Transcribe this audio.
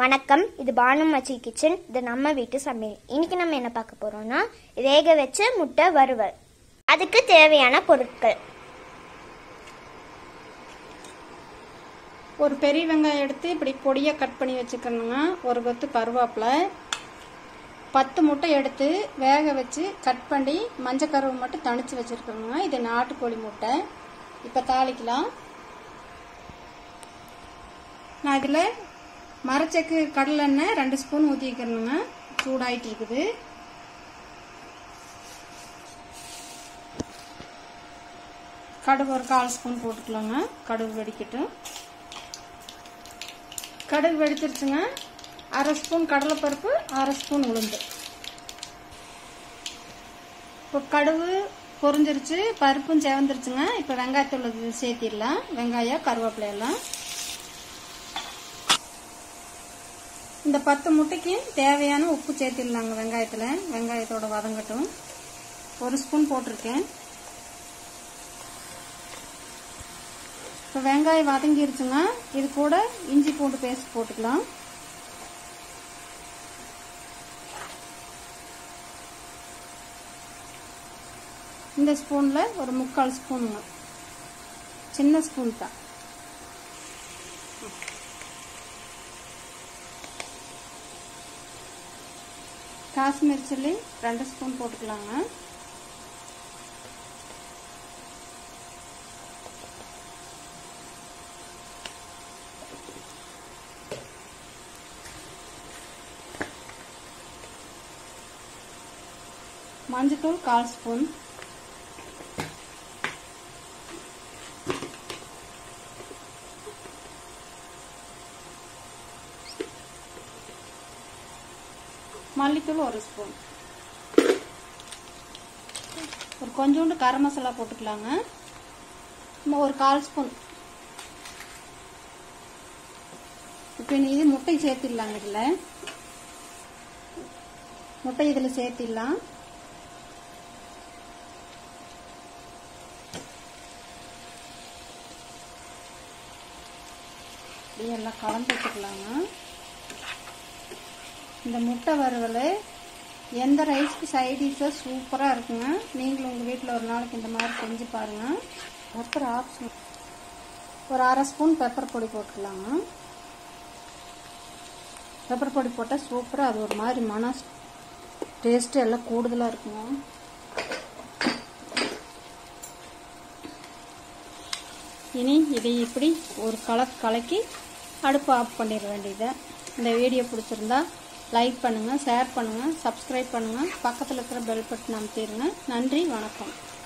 வணக்கம் இது பானு மச்சி கிச்சன் இது நம்ம வீட்டு சமையல் இன்னைக்கு நம்ம என்ன பார்க்க போறோம்னா வேக வச்ச முட்டை வறுவல் அதுக்கு தேவையான பொருட்கள் ஒரு பெரிய வெங்காயம் எடுத்து இப்படி பொடியாக கட் பண்ணி வச்சுக்கணுங்க ஒரு கொத்து கருவேப்பிலை பத்து முட்டை எடுத்து வேக வச்சு கட் பண்ணி மஞ்சள் கருவு மட்டும் தணிச்சு வச்சுருக்கணுங்க இது நாட்டுக்கோழி முட்டை இப்போ தாளிக்கலாம் நான் இதில் மரச்செக்கு கடலெண்ணெய் ரெண்டு ஸ்பூன் ஊற்றிக்கணுங்க சூடாயிட்டு இருக்குது கடுகு ஒரு கால் ஸ்பூன் போட்டுக்கலாங்க கடுகு வெடிக்கட்டும் கடுகு வெடிச்சிருச்சுங்க அரை ஸ்பூன் கடலைப்பருப்பு அரை ஸ்பூன் உளுந்து இப்போ கடுகு பொரிஞ்சிருச்சு பருப்பும் செவந்துருச்சுங்க இப்போ வெங்காயத்தூள் சேர்த்திடலாம் வெங்காயம் கருவேப்பிலை எல்லாம் இந்த பத்து முட்டைக்கு தேவையான உப்பு சேர்த்திடலாங்க வெங்காயத்தில் வெங்காயத்தோட வதங்கட்டும் ஒரு ஸ்பூன் போட்டிருக்கேன் இப்போ வெங்காயம் வதங்கிருச்சுங்க இது கூட இஞ்சி பூண்டு பேஸ்ட் போட்டுக்கலாம் இந்த ஸ்பூனில் ஒரு முக்கால் ஸ்பூனுங்க சின்ன ஸ்பூன் தான் காஷ்மீர் சில்லி ரெண்டு ஸ்பூன் போட்டுக்கலாங்க மஞ்சத்தூள் கால் ஸ்பூன் மல்லித்தூள் ஒரு ஸ்பூன் ஒரு கொஞ்சோண்டு கரம் மசாலா போட்டுக்கலாங்க இன்னும் ஒரு கால் ஸ்பூன் இப்போ இது முட்டை சேர்த்திடலாங்க இதில் முட்டை இதில் சேர்த்திடலாம் இப்படியே எல்லாம் கலந்து வச்சுக்கலாங்க இந்த முட்டை வறுவல் எந்த ரைஸ்க்கு சைடிஷாக சூப்பராக இருக்குங்க நீங்களும் உங்கள் வீட்டில் ஒரு நாளைக்கு இந்த மாதிரி செஞ்சு பாருங்கள் பெப்பர் ஆப்ஷன் ஒரு அரை ஸ்பூன் பெப்பர் பொடி போட்டுக்கலாங்க பெப்பர் பொடி போட்டால் சூப்பராக அது ஒரு மாதிரி மன டேஸ்ட்டு எல்லாம் கூடுதலாக இருக்குங்க இனி இதை இப்படி ஒரு கலக்கு கலக்கி அடுப்பு ஆஃப் பண்ணிட வேண்டியது இந்த வீடியோ பிடிச்சிருந்தா லைக் பண்ணுங்கள் ஷேர் பண்ணுங்கள் சப்ஸ்கிரைப் பண்ணுங்கள் பக்கத்தில் இருக்கிற பெல் பட்டன் அமைத்திருங்க நன்றி வணக்கம்